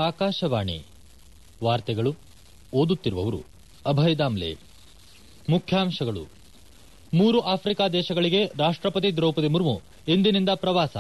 ಆಕಾಶವಾಣಿ ವಾರ್ತೆಗಳು ಓದುತ್ತಿರುವವರು ಅಭಯ್ ದಾಮ್ಲೆ ಮುಖ್ಯಾಂಶಗಳು ಮೂರು ಆಫ್ರಿಕಾ ದೇಶಗಳಿಗೆ ರಾಷ್ಟಪತಿ ದ್ರೌಪದಿ ಮುರ್ಮು ಇಂದಿನಿಂದ ಪ್ರವಾಸ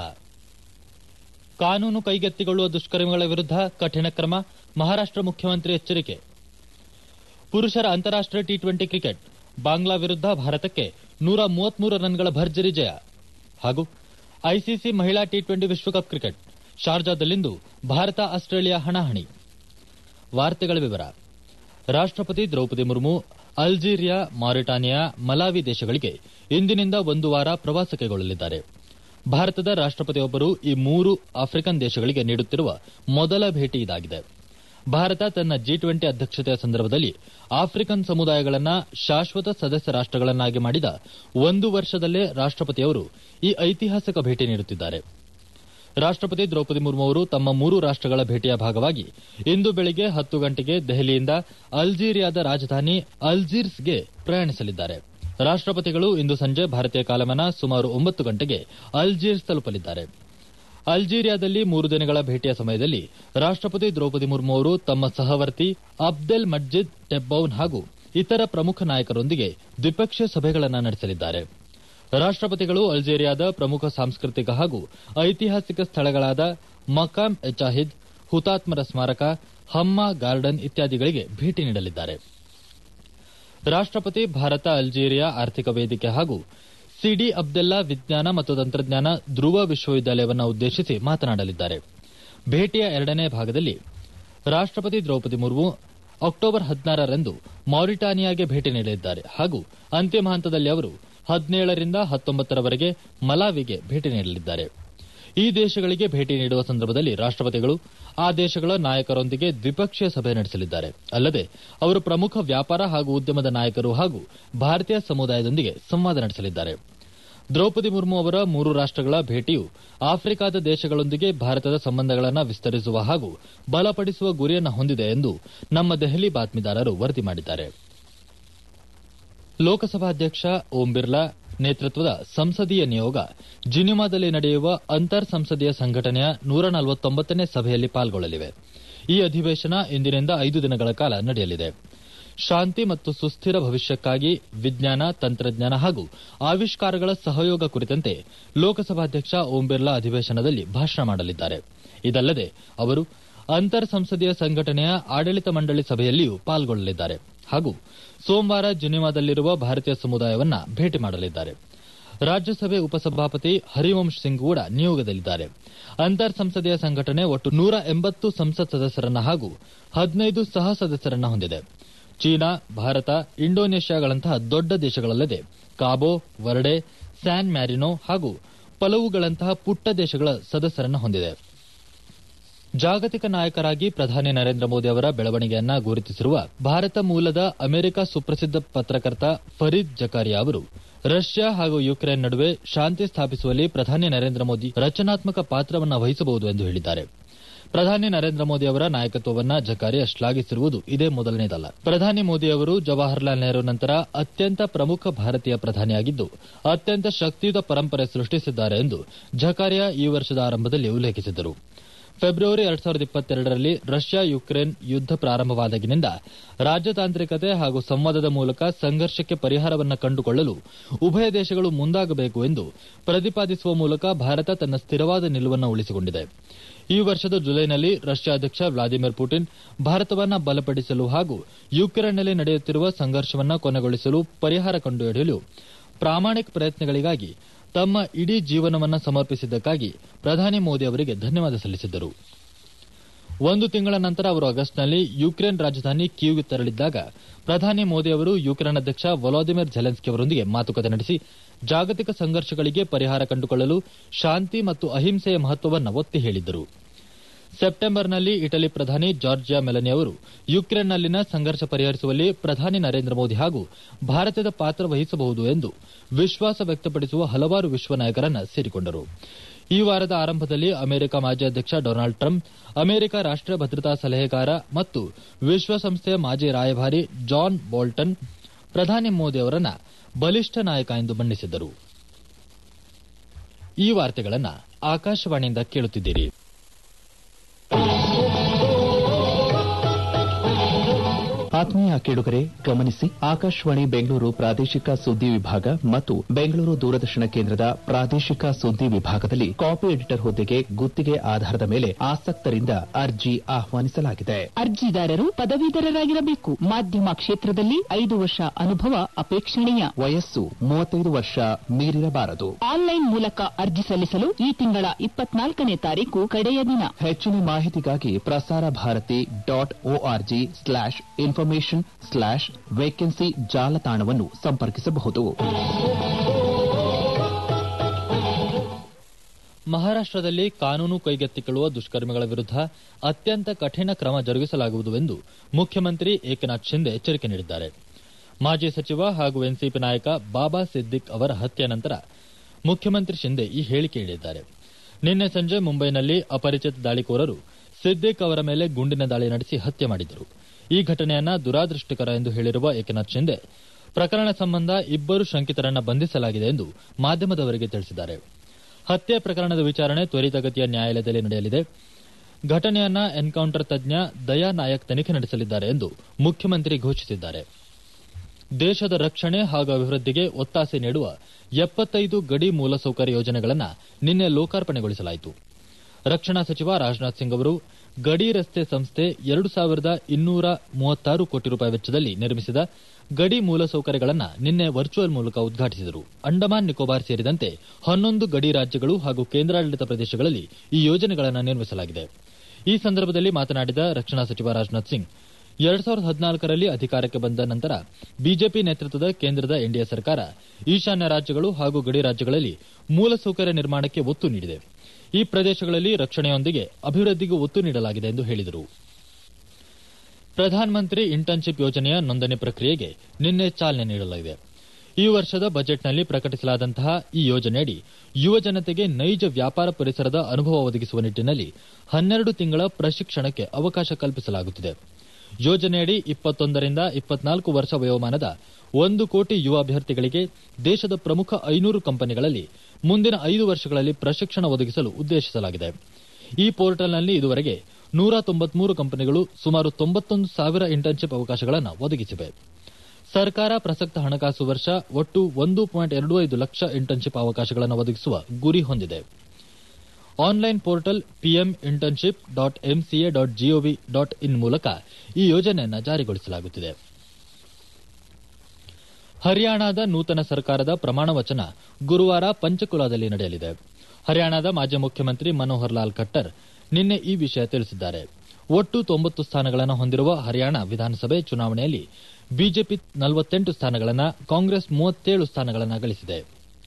ಕಾನೂನು ಕೈಗೆತ್ತಿಕೊಳ್ಳುವ ದುಷ್ಕರ್ಮಿಗಳ ವಿರುದ್ಧ ಕಠಿಣ ಕ್ರಮ ಮಹಾರಾಷ್ಟ ಮುಖ್ಯಮಂತ್ರಿ ಎಚ್ಚರಿಕೆ ಪುರುಷರ ಅಂತಾರಾಷ್ಟೀಯ ಟಿ ಟ್ವೆಂಟಿ ಕ್ರಿಕೆಟ್ ಬಾಂಗ್ಲಾ ವಿರುದ್ಧ ಭಾರತಕ್ಕೆ ನೂರ ಮೂವತ್ಮೂರು ರನ್ಗಳ ಭರ್ಜರಿ ಜಯ ಹಾಗೂ ಐಸಿಸಿ ಮಹಿಳಾ ಟಿ ಟ್ವೆಂಟಿ ವಿಶ್ವಕಪ್ ಕ್ರಿಕೆಟ್ ಶಾರ್ಜಾದಲ್ಲಿಂದು ಭಾರತ ಆಸ್ಟ್ರೇಲಿಯಾ ಹಣಾಹಣಿ ವಾರ್ತೆಗಳ ವಿವರ ರಾಷ್ಟಪತಿ Draupadi Murmu Algeria Mauritania Malawi ದೇಶಗಳಿಗೆ ಇಂದಿನಿಂದ ಒಂದು ವಾರ ಪ್ರವಾಸ ಕೈಗೊಳ್ಳಲಿದ್ದಾರೆ ಭಾರತದ ರಾಷ್ಟಪತಿಯೊಬ್ಬರು ಈ ಮೂರು ಆಫ್ರಿಕನ್ ದೇಶಗಳಿಗೆ ನೀಡುತ್ತಿರುವ ಮೊದಲ ಭೇಟಿ ಇದಾಗಿದೆ ಭಾರತ ತನ್ನ ಜಿ ಟ್ವೆಂಟಿ ಅಧ್ಯಕ್ಷತೆಯ ಸಂದರ್ಭದಲ್ಲಿ ಆಫ್ರಿಕನ್ ಸಮುದಾಯಗಳನ್ನು ಶಾಶ್ವತ ಸದಸ್ಯ ರಾಷ್ಟಗಳನ್ನಾಗಿ ಮಾಡಿದ ಒಂದು ವರ್ಷದಲ್ಲೇ ರಾಷ್ಟಪತಿಯವರು ಈ ಐತಿಹಾಸಿಕ ಭೇಟಿ ನೀಡುತ್ತಿದ್ದಾರೆ ರಾಷ್ಟಪತಿ ದ್ರೌಪದಿ ಮುರ್ಮು ಅವರು ತಮ್ಮ ಮೂರು ರಾಷ್ಟಗಳ ಭೇಟಿಯ ಭಾಗವಾಗಿ ಇಂದು ಬೆಳಿಗ್ಗೆ ಹತ್ತು ಗಂಟೆಗೆ ದೆಹಲಿಯಿಂದ ಅಲ್ಜೀರಿಯಾದ ರಾಜಧಾನಿ ಅಲ್ಜೀರ್ಸ್ಗೆ ಪ್ರಯಾಣಿಸಲಿದ್ದಾರೆ ರಾಷ್ಟಪತಿಗಳು ಇಂದು ಸಂಜೆ ಭಾರತೀಯ ಕಾಲಮಾನ ಸುಮಾರು ಒಂಬತ್ತು ಗಂಟೆಗೆ ಅಲ್ಜೀರ್ಸ್ ತಲುಪಲಿದ್ದಾರೆ ಅಲ್ಜೀರಿಯಾದಲ್ಲಿ ಮೂರು ದಿನಗಳ ಭೇಟಿಯ ಸಮಯದಲ್ಲಿ ರಾಷ್ಟಪತಿ ದ್ರೌಪದಿ ಮುರ್ಮು ಅವರು ತಮ್ಮ ಸಹವರ್ತಿ ಅಬ್ದೆಲ್ ಮಜ್ಜಿದ್ ಟೆಬ್ಬೌನ್ ಹಾಗೂ ಇತರ ಪ್ರಮುಖ ನಾಯಕರೊಂದಿಗೆ ದ್ವಿಪಕ್ಷೀಯ ಸಭೆಗಳನ್ನು ನಡೆಸಲಿದ್ದಾರೆ ರಾಷ್ಟಪತಿಗಳು ಅಲ್ಜೇರಿಯಾದ ಪ್ರಮುಖ ಸಾಂಸ್ಕೃತಿಕ ಹಾಗೂ ಐತಿಹಾಸಿಕ ಸ್ಥಳಗಳಾದ ಮಕಾಮ್ ಎ ಚಾಹಿದ್ ಹುತಾತ್ಮರ ಸ್ಮಾರಕ ಹಮ್ಮಾ ಗಾರ್ಡನ್ ಇತ್ಯಾದಿಗಳಿಗೆ ಭೇಟಿ ನೀಡಲಿದ್ದಾರೆ ರಾಷ್ಟಪತಿ ಭಾರತ ಅಲ್ಜೀರಿಯಾ ಆರ್ಥಿಕ ವೇದಿಕೆ ಹಾಗೂ ಸಿಡಿ ಅಬ್ದೆಲ್ಲಾ ವಿಜ್ಞಾನ ಮತ್ತು ತಂತ್ರಜ್ಞಾನ ಧ್ರುವ ವಿಶ್ವವಿದ್ಯಾಲಯವನ್ನು ಉದ್ದೇಶಿಸಿ ಮಾತನಾಡಲಿದ್ದಾರೆ ಭೇಟಿಯ ಎರಡನೇ ಭಾಗದಲ್ಲಿ ರಾಷ್ಟಪತಿ ದ್ರೌಪದಿ ಮುರ್ಮು ಅಕ್ಟೋಬರ್ ಹದಿನಾರರಂದು ಮಾರಿಟಾನಿಯಾಗೆ ಭೇಟಿ ನೀಡಲಿದ್ದಾರೆ ಹಾಗೂ ಅಂತಿಮ ಹಂತದಲ್ಲಿ ಅವರು ಹದಿನೇಳರಿಂದ ಹತ್ತೊಂಬತ್ತರವರೆಗೆ ಮಲಾವಿಗೆ ಭೇಟಿ ನೀಡಲಿದ್ದಾರೆ ಈ ದೇಶಗಳಿಗೆ ಭೇಟಿ ನೀಡುವ ಸಂದರ್ಭದಲ್ಲಿ ರಾಷ್ಟಪತಿಗಳು ಆ ದೇಶಗಳ ನಾಯಕರೊಂದಿಗೆ ದ್ವಿಪಕ್ಷೀಯ ಸಭೆ ನಡೆಸಲಿದ್ದಾರೆ ಅಲ್ಲದೆ ಅವರು ಪ್ರಮುಖ ವ್ಯಾಪಾರ ಹಾಗೂ ಉದ್ಯಮದ ನಾಯಕರು ಹಾಗೂ ಭಾರತೀಯ ಸಮುದಾಯದೊಂದಿಗೆ ಸಂವಾದ ನಡೆಸಲಿದ್ದಾರೆ ದ್ರೌಪದಿ ಮುರ್ಮು ಅವರ ಮೂರು ರಾಷ್ಟಗಳ ಭೇಟಿಯು ಆಫ್ರಿಕಾದ ದೇಶಗಳೊಂದಿಗೆ ಭಾರತದ ಸಂಬಂಧಗಳನ್ನು ವಿಸ್ತರಿಸುವ ಹಾಗೂ ಬಲಪಡಿಸುವ ಗುರಿಯನ್ನು ಹೊಂದಿದೆ ಎಂದು ನಮ್ಮ ದೆಹಲಿ ಬಾತ್ಮೀದಾರರು ವರದಿ ಮಾಡಿದ್ದಾರೆ ಲೋಕಸಭಾಧ್ಯಕ್ಷ ಓಂ ಬಿರ್ಲಾ ನೇತೃತ್ವದ ಸಂಸದೀಯ ನಿಯೋಗ ಜಿನಿಮಾದಲ್ಲಿ ನಡೆಯುವ ಅಂತರ್ ಸಂಸದೀಯ ಸಂಘಟನೆಯ ನೂರ ನಲವತ್ತೊಂಬತ್ತನೇ ಸಭೆಯಲ್ಲಿ ಪಾಲ್ಗೊಳ್ಳಲಿವೆ ಈ ಅಧಿವೇಶನ ಇಂದಿನಿಂದ ಐದು ದಿನಗಳ ಕಾಲ ನಡೆಯಲಿದೆ ಶಾಂತಿ ಮತ್ತು ಸುಸ್ಥಿರ ಭವಿಷ್ಯಕ್ಕಾಗಿ ವಿಜ್ಞಾನ ತಂತ್ರಜ್ಞಾನ ಹಾಗೂ ಆವಿಷ್ಕಾರಗಳ ಸಹಯೋಗ ಕುರಿತಂತೆ ಲೋಕಸಭಾಧ್ಯಕ್ಷ ಓಂ ಬಿರ್ಲಾ ಅಧಿವೇಶನದಲ್ಲಿ ಭಾಷಣ ಮಾಡಲಿದ್ದಾರೆ ಇದಲ್ಲದೆ ಅವರು ಅಂತರ್ ಸಂಸದೀಯ ಸಂಘಟನೆಯ ಆಡಳಿತ ಮಂಡಳಿ ಸಭೆಯಲ್ಲಿಯೂ ಪಾಲ್ಗೊಳ್ಳಲಿದ್ದಾರೆ ಹಾಗೂ ಸೋಮವಾರ ಜಿನಿವಾದಲ್ಲಿರುವ ಭಾರತೀಯ ಸಮುದಾಯವನ್ನ ಭೇಟಿ ಮಾಡಲಿದ್ದಾರೆ ರಾಜ್ಯಸಭೆ ಉಪಸಭಾಪತಿ ಹರಿವಂಶ್ ಸಿಂಗ್ ಕೂಡ ನಿಯೋಗದಲ್ಲಿದ್ದಾರೆ ಅಂತರ್ ಸಂಸದೀಯ ಸಂಘಟನೆ ಒಟ್ಟು ನೂರ ಎಂಬತ್ತು ಸಂಸತ್ ಸದಸ್ಯರನ್ನ ಹಾಗೂ ಹದಿನೈದು ಸಹ ಸದಸ್ಯರನ್ನ ಹೊಂದಿದೆ ಚೀನಾ ಭಾರತ ಇಂಡೋನೇಷ್ಯಾಗಳಂತಹ ದೊಡ್ಡ ದೇಶಗಳಲ್ಲದೆ ಕಾಬೋ ವರ್ಡೆ ಸ್ಯಾನ್ ಮ್ಯಾರಿನೋ ಹಾಗೂ ಪಲವುಗಳಂತಹ ಪುಟ್ಟ ದೇಶಗಳ ಸದಸ್ಯರನ್ನ ಹೊಂದಿದೆ ಜಾಗತಿಕ ನಾಯಕರಾಗಿ ಪ್ರಧಾನಿ ನರೇಂದ್ರ ಮೋದಿ ಅವರ ಬೆಳವಣಿಗೆಯನ್ನ ಗುರುತಿಸಿರುವ ಭಾರತ ಮೂಲದ ಅಮೆರಿಕ ಸುಪ್ರಸಿದ್ದ ಪತ್ರಕರ್ತ ಫರೀದ್ ಜಕಾರಿಯಾ ಅವರು ರಷ್ಯಾ ಹಾಗೂ ಯುಕ್ರೇನ್ ನಡುವೆ ಶಾಂತಿ ಸ್ಥಾಪಿಸುವಲ್ಲಿ ಪ್ರಧಾನಿ ನರೇಂದ್ರ ಮೋದಿ ರಚನಾತ್ಮಕ ಪಾತ್ರವನ್ನು ವಹಿಸಬಹುದು ಎಂದು ಹೇಳಿದ್ದಾರೆ ಪ್ರಧಾನಿ ನರೇಂದ್ರ ಮೋದಿ ಅವರ ನಾಯಕತ್ವವನ್ನ ಜಕಾರಿಯಾ ಶ್ಲಾಘಿಸಿರುವುದು ಇದೇ ಮೊದಲನೇದಲ್ಲ ಪ್ರಧಾನಿ ಮೋದಿ ಅವರು ಜವಾಹರ್ಲಾಲ್ ನೆಹರು ನಂತರ ಅತ್ಯಂತ ಪ್ರಮುಖ ಭಾರತೀಯ ಪ್ರಧಾನಿಯಾಗಿದ್ದು ಅತ್ಯಂತ ಶಕ್ತಿಯುತ ಪರಂಪರೆ ಸೃಷ್ಟಿಸಿದ್ದಾರೆ ಎಂದು ಜಕಾರಿಯಾ ಈ ವರ್ಷದ ಆರಂಭದಲ್ಲಿ ಉಲ್ಲೇಖಿಸಿದ್ದರು ಫೆಬ್ರವರಿ ಎರಡ್ ಸಾವಿರದ ಇಪ್ಪತ್ತೆರಡರಲ್ಲಿ ರಷ್ಯಾ ಯುಕ್ರೇನ್ ಯುದ್ಧ ಪ್ರಾರಂಭವಾದಾಗಿನಿಂದ ರಾಜತಾಂತ್ರಿಕತೆ ಹಾಗೂ ಸಂವಾದದ ಮೂಲಕ ಸಂಘರ್ಷಕ್ಕೆ ಪರಿಹಾರವನ್ನು ಕಂಡುಕೊಳ್ಳಲು ಉಭಯ ದೇಶಗಳು ಮುಂದಾಗಬೇಕು ಎಂದು ಪ್ರತಿಪಾದಿಸುವ ಮೂಲಕ ಭಾರತ ತನ್ನ ಸ್ಥಿರವಾದ ನಿಲುವನ್ನು ಉಳಿಸಿಕೊಂಡಿದೆ ಈ ವರ್ಷದ ಜುಲೈನಲ್ಲಿ ರಷ್ಯಾ ಅಧ್ಯಕ್ಷ ವ್ಲಾದಿಮಿರ್ ಪುಟಿನ್ ಭಾರತವನ್ನು ಬಲಪಡಿಸಲು ಹಾಗೂ ಯುಕ್ರೇನ್ನಲ್ಲಿ ನಡೆಯುತ್ತಿರುವ ಸಂಘರ್ಷವನ್ನು ಕೊನೆಗೊಳಿಸಲು ಪರಿಹಾರ ಕಂಡುಹಿಡಿಯಲು ಪ್ರಾಮಾಣಿಕ ಪ್ರಯತ್ನಗಳಿಗಾಗಿ ತಮ್ಮ ಇಡೀ ಜೀವನವನ್ನು ಸಮರ್ಪಿಸಿದ್ದಕ್ಕಾಗಿ ಪ್ರಧಾನಿ ಮೋದಿ ಅವರಿಗೆ ಧನ್ಯವಾದ ಸಲ್ಲಿಸಿದ್ದರು ಒಂದು ತಿಂಗಳ ನಂತರ ಅವರು ಆಗಸ್ಟ್ನಲ್ಲಿ ಯುಕ್ರೇನ್ ರಾಜಧಾನಿ ಕೀವ್ಗೆ ತೆರಳಿದ್ದಾಗ ಪ್ರಧಾನಿ ಮೋದಿ ಅವರು ಯುಕ್ರೇನ್ ಅಧ್ಯಕ್ಷ ವೊಲೋದಿಮಿರ್ ಝೆಲೆನ್ಸ್ಕಿ ಅವರೊಂದಿಗೆ ಮಾತುಕತೆ ನಡೆಸಿ ಜಾಗತಿಕ ಸಂಘರ್ಷಗಳಿಗೆ ಪರಿಹಾರ ಕಂಡುಕೊಳ್ಳಲು ಶಾಂತಿ ಮತ್ತು ಅಹಿಂಸೆಯ ಮಹತ್ವವನ್ನು ಒತ್ತಿ ಹೇಳಿದ್ದರು ಸೆಪ್ಟೆಂಬರ್ನಲ್ಲಿ ಇಟಲಿ ಪ್ರಧಾನಿ ಜಾರ್ಜಿಯಾ ಮೆಲನಿ ಅವರು ಯುಕ್ರೇನ್ನಲ್ಲಿನ ಸಂಘರ್ಷ ಪರಿಹರಿಸುವಲ್ಲಿ ಪ್ರಧಾನಿ ನರೇಂದ್ರ ಮೋದಿ ಹಾಗೂ ಭಾರತದ ಪಾತ್ರ ವಹಿಸಬಹುದು ಎಂದು ವಿಶ್ವಾಸ ವ್ಯಕ್ತಪಡಿಸುವ ಹಲವಾರು ವಿಶ್ವ ನಾಯಕರನ್ನ ಸೇರಿಕೊಂಡರು ಈ ವಾರದ ಆರಂಭದಲ್ಲಿ ಅಮೆರಿಕ ಮಾಜಿ ಅಧ್ಯಕ್ಷ ಡೊನಾಲ್ಡ್ ಟ್ರಂಪ್ ಅಮೆರಿಕ ರಾಷ್ಟೀಯ ಭದ್ರತಾ ಸಲಹೆಗಾರ ಮತ್ತು ವಿಶ್ವಸಂಸ್ಥೆಯ ಮಾಜಿ ರಾಯಭಾರಿ ಜಾನ್ ಬೋಲ್ಟನ್ ಪ್ರಧಾನಿ ಮೋದಿ ಅವರನ್ನ ಬಲಿಷ್ಠ ನಾಯಕ ಎಂದು ಬಣ್ಣಿಸಿದ್ದರು ಈ ವಾರ್ತೆಗಳನ್ನ ಆಕಾಶವಾಣಿಯಿಂದ ಕೇಳುತ್ತಿದ್ದೀರಿ ಆತ್ಮೀಯ ಕೇಳುಗರೆ ಗಮನಿಸಿ ಆಕಾಶವಾಣಿ ಬೆಂಗಳೂರು ಪ್ರಾದೇಶಿಕ ಸುದ್ದಿ ವಿಭಾಗ ಮತ್ತು ಬೆಂಗಳೂರು ದೂರದರ್ಶನ ಕೇಂದ್ರದ ಪ್ರಾದೇಶಿಕ ಸುದ್ದಿ ವಿಭಾಗದಲ್ಲಿ ಕಾಪಿ ಎಡಿಟರ್ ಹುದ್ದೆಗೆ ಗುತ್ತಿಗೆ ಆಧಾರದ ಮೇಲೆ ಆಸಕ್ತರಿಂದ ಅರ್ಜಿ ಆಹ್ವಾನಿಸಲಾಗಿದೆ ಅರ್ಜಿದಾರರು ಪದವೀಧರರಾಗಿರಬೇಕು ಮಾಧ್ಯಮ ಕ್ಷೇತ್ರದಲ್ಲಿ ಐದು ವರ್ಷ ಅನುಭವ ಅಪೇಕ್ಷಣೀಯ ವಯಸ್ಸು ಮೂವತ್ತೈದು ವರ್ಷ ಮೀರಿರಬಾರದು ಆನ್ಲೈನ್ ಮೂಲಕ ಅರ್ಜಿ ಸಲ್ಲಿಸಲು ಈ ತಿಂಗಳ ಇಪ್ಪತ್ನಾಲ್ಕನೇ ತಾರೀಕು ಕಡೆಯ ದಿನ ಹೆಚ್ಚಿನ ಮಾಹಿತಿಗಾಗಿ Prasar Bharati dot O R G slash information slash vacancy ಜಾಲತಾಣವನ್ನು ಸಂಪರ್ಕಿಸಬಹುದು ಮಹಾರಾಷ್ಟದಲ್ಲಿ ಕಾನೂನು ಕೈಗೆತ್ತಿಕೊಳ್ಳುವ ದುಷ್ಕರ್ಮಿಗಳ ವಿರುದ್ಧ ಅತ್ಯಂತ ಕಠಿಣ ಕ್ರಮ ಜರುಗಿಸಲಾಗುವುದು ಎಂದು ಮುಖ್ಯಮಂತ್ರಿ ಏಕನಾಥ್ ಶಿಂದೆ ಎಚ್ಚರಿಕೆ ನೀಡಿದ್ದಾರೆ ಮಾಜಿ ಸಚಿವ ಹಾಗೂ ಎನ್ಸಿಪಿ ನಾಯಕ ಬಾಬಾ ಸಿದ್ದಿಕ್ ಅವರ ಹತ್ಯೆ ನಂತರ ಮುಖ್ಯಮಂತ್ರಿ ಶಿಂದೆ ಈ ಹೇಳಿಕೆ ನೀಡಿದ್ದಾರೆ ನಿನ್ನೆ ಸಂಜೆ ಮುಂಬೈನಲ್ಲಿ ಅಪರಿಚಿತ ದಾಳಿಕೋರರು ಸಿದ್ದಿಕ್ ಅವರ ಮೇಲೆ ಗುಂಡಿನ ದಾಳಿ ನಡೆಸಿ ಹತ್ಯೆ ಮಾಡಿದ್ದರು ಈ ಘಟನೆಯನ್ನ ದುರಾದೃಷ್ಟಕರ ಎಂದು ಹೇಳಿರುವ ಏಕನಾಥ್ ಶಿಂದೆ ಪ್ರಕರಣ ಸಂಬಂಧ ಇಬ್ಬರು ಶಂಕಿತರನ್ನ ಬಂಧಿಸಲಾಗಿದೆ ಎಂದು ಮಾಧ್ಯಮದವರಿಗೆ ತಿಳಿಸಿದ್ದಾರೆ ಹತ್ಯೆ ಪ್ರಕರಣದ ವಿಚಾರಣೆ ತ್ವರಿತಗತಿಯ ನ್ಯಾಯಾಲಯದಲ್ಲಿ ನಡೆಯಲಿದೆ ಘಟನೆಯನ್ನ ಎನ್ಕೌಂಟರ್ ತಜ್ಞ ದಯಾ ನಾಯಕ್ ತನಿಖೆ ನಡೆಸಲಿದ್ದಾರೆ ಎಂದು ಮುಖ್ಯಮಂತ್ರಿ ಘೋಷಿಸಿದ್ದಾರೆ ದೇಶದ ರಕ್ಷಣೆ ಹಾಗೂ ಅಭಿವೃದ್ಧಿಗೆ ಒತ್ತಾಸೆ ನೀಡುವ ಎಪ್ಪತ್ತೈದು ಗಡಿ ಮೂಲಸೌಕರ್ಯ ಯೋಜನೆಗಳನ್ನು ನಿನ್ನೆ ಲೋಕಾರ್ಪಣೆಗೊಳಿಸಲಾಯಿತು ರಕ್ಷಣಾ ಸಚಿವ ರಾಜನಾಥ್ ಸಿಂಗ್ ಅವರು ಗಡಿ ರಸ್ತೆ ಸಂಸ್ಥೆ ಎರಡು ಸಾವಿರದ ಇನ್ನೂರ ಮೂವತ್ತಾರು ಕೋಟಿ ರೂಪಾಯಿ ವೆಚ್ಚದಲ್ಲಿ ನಿರ್ಮಿಸಿದ ಗಡಿ ಮೂಲಸೌಕರ್ಯಗಳನ್ನು ನಿನ್ನೆ ವರ್ಚುವಲ್ ಮೂಲಕ ಉದ್ಘಾಟಿಸಿದರು ಅಂಡಮಾನ್ ನಿಕೋಬಾರ್ ಸೇರಿದಂತೆ ಹನ್ನೊಂದು ಗಡಿ ರಾಜ್ಯಗಳು ಹಾಗೂ ಕೇಂದ್ರಾಡಳಿತ ಪ್ರದೇಶಗಳಲ್ಲಿ ಈ ಯೋಜನೆಗಳನ್ನು ನಿರ್ಮಿಸಲಾಗಿದೆ ಈ ಸಂದರ್ಭದಲ್ಲಿ ಮಾತನಾಡಿದ ರಕ್ಷಣಾ ಸಚಿವ ರಾಜನಾಥ್ ಸಿಂಗ್ ಎರಡ್ ಸಾವಿರದ ಹದಿನಾಲ್ಕರಲ್ಲಿ ಅಧಿಕಾರಕ್ಕೆ ಬಂದ ನಂತರ ಬಿಜೆಪಿ ನೇತೃತ್ವದ ಕೇಂದ್ರದ ಎನ್ಡಿಎ ಸರ್ಕಾರ ಈಶಾನ್ಯ ರಾಜ್ಯಗಳು ಹಾಗೂ ಗಡಿ ರಾಜ್ಯಗಳಲ್ಲಿ ಮೂಲಸೌಕರ್ಯ ನಿರ್ಮಾಣಕ್ಕೆ ಒತ್ತು ನೀಡಿದೆ ಈ ಪ್ರದೇಶಗಳಲ್ಲಿ ರಕ್ಷಣೆಯೊಂದಿಗೆ ಅಭಿವೃದ್ಧಿಗೂ ಒತ್ತು ನೀಡಲಾಗಿದೆ ಎಂದು ಹೇಳಿದರು ಪ್ರಧಾನಮಂತ್ರಿ ಇಂಟರ್ನ್ಶಿಪ್ ಯೋಜನೆಯ ನೋಂದಣಿ ಪ್ರಕ್ರಿಯೆಗೆ ನಿನ್ನೆ ಚಾಲನೆ ನೀಡಲಾಗಿದೆ ಈ ವರ್ಷದ ಬಜೆಟ್ನಲ್ಲಿ ಪ್ರಕಟಿಸಲಾದಂತಹ ಈ ಯೋಜನೆಯಡಿ ಯುವ ಜನತೆಗೆ ನೈಜ ವ್ಯಾಪಾರ ಪರಿಸರದ ಅನುಭವ ಒದಗಿಸುವ ನಿಟ್ಟಿನಲ್ಲಿ ಹನ್ನೆರಡು ತಿಂಗಳ ಪ್ರಶಿಕ್ಷಣಕ್ಕೆ ಅವಕಾಶ ಕಲ್ಪಿಸಲಾಗುತ್ತಿದೆ ಯೋಜನೆಯಡಿ ಇಪ್ಪತ್ತೊಂದರಿಂದ ಇಪ್ಪತ್ನಾಲ್ಕು ವರ್ಷ ವಯೋಮಾನದ ಒಂದು ಕೋಟಿ ಯುವ ಅಭ್ಯರ್ಥಿಗಳಿಗೆ ದೇಶದ ಪ್ರಮುಖ ಐನೂರು ಕಂಪನಿಗಳಲ್ಲಿ ಮುಂದಿನ ಐದು ವರ್ಷಗಳಲ್ಲಿ ಪ್ರಶಿಕ್ಷಣ ಒದಗಿಸಲು ಉದ್ದೇಶಿಸಲಾಗಿದೆ ಈ ಪೋರ್ಟಲ್ನಲ್ಲಿ ಇದುವರೆಗೆ ನೂರ ತೊಂಬತ್ಮೂರು ಕಂಪನಿಗಳು ಸುಮಾರು ತೊಂಬತ್ತೊಂದು ಸಾವಿರ ಇಂಟರ್ನ್ಶಿಪ್ ಅವಕಾಶಗಳನ್ನು ಒದಗಿಸಿವೆ ಸರ್ಕಾರ ಪ್ರಸಕ್ತ ಹಣಕಾಸು ವರ್ಷ ಒಟ್ಟು ಒಂದು ಪಾಯಿಂಟ್ ಎರಡು ಐದು ಲಕ್ಷ ಇಂಟರ್ನ್ಶಿಪ್ ಅವಕಾಶಗಳನ್ನು ಒದಗಿಸುವ ಗುರಿ ಹೊಂದಿದೆ online portal PM internship dot MCA dot G O V dot in ಮೂಲಕ ಈ ಯೋಜನೆಯನ್ನು ಜಾರಿಗೊಳಿಸಲಾಗುತ್ತಿದೆ ಹರಿಯಾಣದ ನೂತನ ಸರ್ಕಾರದ ಪ್ರಮಾಣ ವಚನ ಗುರುವಾರ ಪಂಚಕುಲಾದಲ್ಲಿ ನಡೆಯಲಿದೆ ಹರಿಯಾಣದ ಮಾಜಿ ಮುಖ್ಯಮಂತ್ರಿ ಮನೋಹರ್ ಲಾಲ್ ಖಟ್ಟರ್ ನಿನ್ನೆ ಈ ವಿಷಯ ತಿಳಿಸಿದ್ದಾರೆ ಒಟ್ಟು ತೊಂಬತ್ತು ಸ್ಥಾನಗಳನ್ನು ಹೊಂದಿರುವ ಹರಿಯಾಣ ವಿಧಾನಸಭೆ ಚುನಾವಣೆಯಲ್ಲಿ ಬಿಜೆಪಿ ನಲವತ್ತೆಂಟು ಸ್ಥಾನಗಳನ್ನು ಕಾಂಗ್ರೆಸ್ ಮೂವತ್ತೇಳು ಸ್ಥಾನಗಳನ್ನು ಗಳಿಸಿದೆ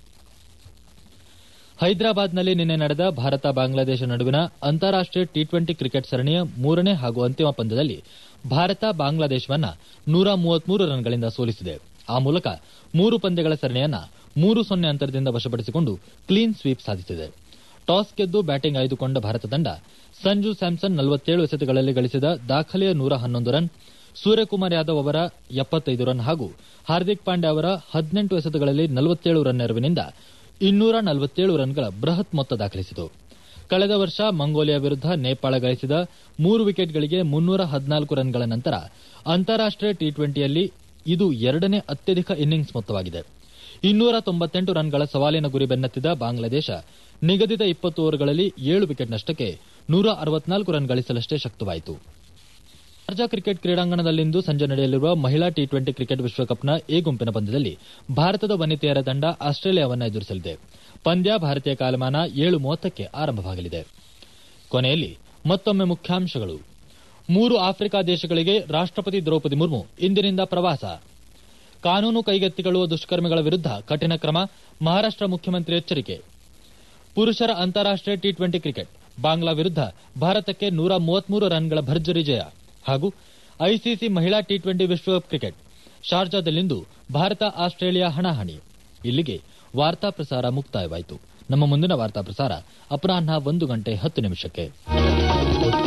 ಹೈದರಾಬಾದ್ನಲ್ಲಿ ನಿನ್ನೆ ನಡೆದ ಭಾರತ ಬಾಂಗ್ಲಾದೇಶ ನಡುವಿನ ಅಂತಾರಾಷ್ಟೀಯ ಟಿ ಟ್ವೆಂಟಿ ಕ್ರಿಕೆಟ್ ಸರಣಿಯ ಮೂರನೇ ಹಾಗೂ ಅಂತಿಮ ಪಂದ್ಯದಲ್ಲಿ ಭಾರತ ಬಾಂಗ್ಲಾದೇಶವನ್ನ ನೂರ ಮೂವತ್ಮೂರು ರನ್ಗಳಿಂದ ಸೋಲಿಸಿದೆ ಆ ಮೂಲಕ ಮೂರು ಪಂದ್ಯಗಳ ಸರಣಿಯನ್ನ ಮೂರು ಸೊನ್ನೆ ಅಂತರದಿಂದ ವಶಪಡಿಸಿಕೊಂಡು ಕ್ಲೀನ್ ಸ್ವೀಪ್ ಸಾಧಿಸಿದೆ ಟಾಸ್ ಗೆದ್ದು ಬ್ಯಾಟಿಂಗ್ ಆಯ್ದುಕೊಂಡ ಭಾರತ ತಂಡ ಸಂಜು ಸ್ಯಾಮ್ಸನ್ ನಲವತ್ತೇಳು ಎಸೆತಗಳಲ್ಲಿ ಗಳಿಸಿದ ದಾಖಲೆಯ ನೂರ ಹನ್ನೊಂದು ರನ್ ಸೂರ್ಯಕುಮಾರ್ ಯಾದವ್ ಅವರ ಎಪ್ಪತ್ತೈದು ರನ್ ಹಾಗೂ ಹಾರ್ದಿಕ್ ಪಾಂಡ್ಯ ಅವರ ಹದಿನೆಂಟು ಎಸೆತಗಳಲ್ಲಿ ನಲವತ್ತೇಳು ರನ್ ನೆರವಿನಿಂದ ಇನ್ನೂರ ನಲವತ್ತೇಳು ರನ್ಗಳ ಬೃಹತ್ ಮೊತ್ತ ದಾಖಲಿಸಿತು ಕಳೆದ ವರ್ಷ ಮಂಗೋಲಿಯಾ ವಿರುದ್ಧ ನೇಪಾಳ ಗಳಿಸಿದ ಮೂರು ವಿಕೆಟ್ಗಳಿಗೆ ಮುನ್ನೂರ ಹದಿನಾಲ್ಕು ರನ್ಗಳ ನಂತರ ಅಂತಾರಾಷ್ಟೀಯ ಟಿ ಟ್ವೆಂಟಿಯಲ್ಲಿ ಇದು ಎರಡನೇ ಅತ್ಯಧಿಕ ಇನ್ನಿಂಗ್ಸ್ ಮೊತ್ತವಾಗಿದೆ ಇನ್ನೂರ ತೊಂಬತ್ತೆಂಟು ರನ್ಗಳ ಸವಾಲಿನ ಗುರಿ ಬೆನ್ನತ್ತಿದ ಬಾಂಗ್ಲಾದೇಶ ನಿಗದಿತ ಇಪ್ಪತ್ತು ಓವರ್ಗಳಲ್ಲಿ ಏಳು ವಿಕೆಟ್ ನಷ್ಟಕ್ಕೆ ನೂರ ಅರವತ್ನಾಲ್ಕು ರನ್ ಗಳಿಸಲಷ್ಟೇ ಶಕ್ತವಾಯಿತು ಶಾರ್ಜಾ ಕ್ರಿಕೆಟ್ ಕ್ರೀಡಾಂಗಣದಲ್ಲಿಂದು ಸಂಜೆ ನಡೆಯಲಿರುವ ಮಹಿಳಾ ಟಿ ಟ್ವೆಂಟಿ ಕ್ರಿಕೆಟ್ ವಿಶ್ವಕಪ್ನ ಎ ಗುಂಪಿನ ಪಂದ್ಯದಲ್ಲಿ ಭಾರತದ ವನಿತೆಯರ ತಂಡ ಆಸ್ಟ್ರೇಲಿಯಾವನ್ನು ಎದುರಿಸಲಿದೆ ಪಂದ್ಯ ಭಾರತೀಯ ಕಾಲಮಾನ ಏಳು ಮೂವತ್ತಕ್ಕೆ ಆರಂಭವಾಗಲಿದೆ ಕೊನೆಯಲ್ಲಿ ಮತ್ತೊಮ್ಮೆ ಮುಖ್ಯಾಂಶಗಳು ಮೂರು ಆಫ್ರಿಕಾ ದೇಶಗಳಿಗೆ ರಾಷ್ಟಪತಿ ದ್ರೌಪದಿ ಮುರ್ಮು ಇಂದಿನಿಂದ ಪ್ರವಾಸ ಕಾನೂನು ಕೈಗೆತ್ತಿಕೊಳ್ಳುವ ದುಷ್ಕರ್ಮಿಗಳ ವಿರುದ್ಧ ಕಠಿಣ ಕ್ರಮ ಮಹಾರಾಷ್ಟ ಮುಖ್ಯಮಂತ್ರಿ ಎಚ್ಚರಿಕೆ ಪುರುಷರ ಅಂತಾರಾಷ್ಟೀಯ ಟಿ ಟ್ವೆಂಟಿ ಕ್ರಿಕೆಟ್ ಬಾಂಗ್ಲಾ ವಿರುದ್ಧ ಭಾರತಕ್ಕೆ ನೂರ ಮೂವತ್ಮೂರು ರನ್ಗಳ ಭರ್ಜರಿ ಜಯ ಹಾಗೂ ಐಸಿಸಿ ಮಹಿಳಾ ಟಿ ಟ್ವೆಂಟಿ ವಿಶ್ವಕಪ್ ಕ್ರಿಕೆಟ್ ಶಾರ್ಜಾದಲ್ಲಿಂದು ಭಾರತ ಆಸ್ಟ್ರೇಲಿಯಾ ಹಣಾಹಣಿ ಇಲ್ಲಿಗೆ ವಾರ್ತಾ ಪ್ರಸಾರ ಮುಕ್ತಾಯವಾಯಿತು ನಮ್ಮ ಮುಂದಿನ ವಾರ್ತಾ ಪ್ರಸಾರ ಅಪರಾಹ್ನ ಒಂದು ಗಂಟೆ ಹತ್ತು ನಿಮಿಷಕ್ಕೆ